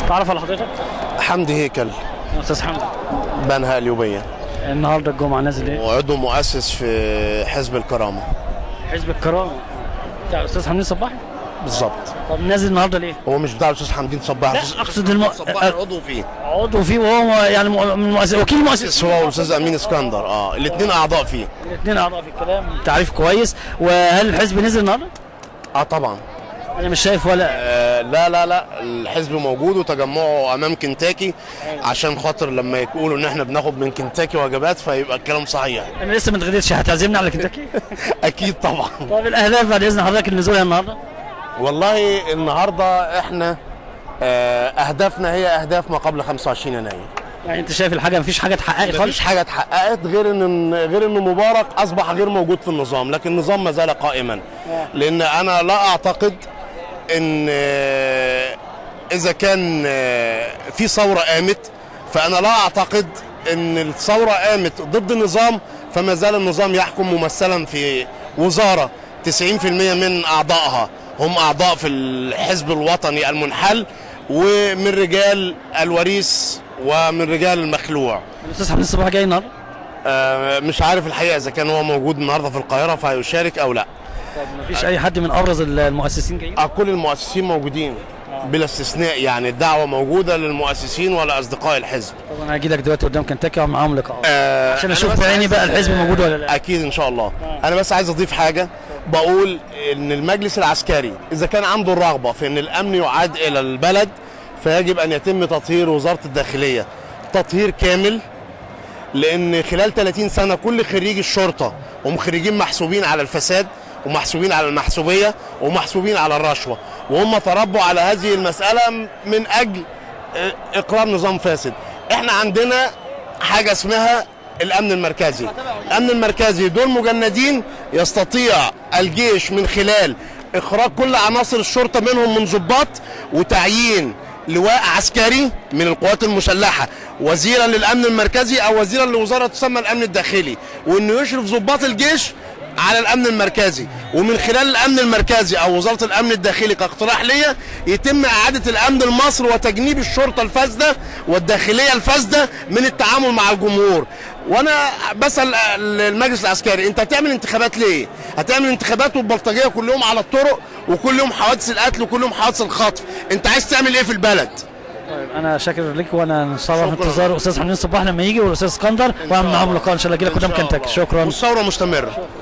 تعرف على حضرتك حمدي هيكل يا استاذ حمدي بنها اليوبية النهارده الجمعه نازل ايه وعضو مؤسس في حزب الكرامة حزب الكرامه بتاع الاستاذ حمدين صباحي بالظبط طب نازل النهارده ليه هو مش بتاع الاستاذ حمدين صباح لا الأستاذ اقصد الم... صباح عضو فيه عضو فيه وهو يعني م- من مؤسس وكيل مؤسس هو والاستاذ امين اسكندر اه الاثنين اعضاء فيه الاثنين اعضاء في الكلام تعريف كويس وهل الحزب نزل النهارده؟ اه طبعا انا مش شايف ولا آه لا لا لا الحزب موجود وتجمعه امام كنتاكي عشان خاطر لما يقولوا ان احنا بناخد من كنتاكي وجبات فيبقى الكلام صحيح انا لسه ما اتغديتش هتعزمني على كنتاكي اكيد طبعا طب الاهداف بعد اذن حضرتك النزول النهارده والله النهارده احنا آه اهدافنا هي اهداف ما قبل 25 يناير يعني انت شايف الحاجه مفيش حاجه اتحققت مفيش خالص حاجه اتحققت غير ان غير ان مبارك اصبح غير موجود في النظام لكن النظام ما زال قائما لان انا لا اعتقد ان آه، اذا كان آه، في ثوره قامت فانا لا اعتقد ان الثوره قامت ضد النظام فما زال النظام يحكم ممثلا في وزاره 90% من اعضائها هم اعضاء في الحزب الوطني المنحل ومن رجال الوريث ومن رجال المخلوع الاستاذ حمدين صباحي جاي النهارده آه، مش عارف الحقيقه اذا كان هو موجود النهارده في القاهره فهيشارك او لا طب مفيش اي حد من ابرز المؤسسين جايين آه، كل المؤسسين موجودين بلا استثناء يعني الدعوه موجوده للمؤسسين ولاصدقاء الحزب طب انا هاجي لك دلوقتي قدام كنتاكي واعمل معاهم لقاء آه، عشان أنا اشوف بس بعيني عايز- بقى الحزب موجود ولا لا اكيد ان شاء الله انا بس عايز اضيف حاجه بقول ان المجلس العسكري اذا كان عنده الرغبه في ان الامن يعاد الى البلد فيجب ان يتم تطهير وزاره الداخليه تطهير كامل لان خلال 30 سنه كل خريج الشرطه هم خريجين محسوبين على الفساد ومحسوبين على المحسوبيه ومحسوبين على الرشوه وهم تربوا على هذه المساله من اجل آه، اقرار نظام فاسد احنا عندنا حاجه اسمها الامن المركزي الامن المركزي دول مجندين يستطيع الجيش من خلال اخراج كل عناصر الشرطه منهم من ضباط وتعيين لواء عسكري من القوات المسلحه وزيرا للامن المركزي او وزيرا لوزاره تسمى الامن الداخلي وانه يشرف ضباط الجيش على الامن المركزي ومن خلال الامن المركزي او وزاره الامن الداخلي كاقتراح ليا يتم اعاده الامن لمصر وتجنيب الشرطه الفاسده والداخليه الفاسده من التعامل مع الجمهور وانا بسال المجلس العسكري انت هتعمل انتخابات ليه هتعمل انتخابات والبلطجيه كل يوم على الطرق وكل يوم حوادث القتل وكل يوم حوادث الخطف انت عايز تعمل ايه في البلد طيب انا شاكر لك وانا ان شاء الله في شكراً. انتظار الاستاذ حمدين صباح لما يجي والاستاذ اسكندر واعمل معاهم لقاء ان شاء الله اجي لك قدام إن شاء كنتاكي الله. شكرا والثوره مستمره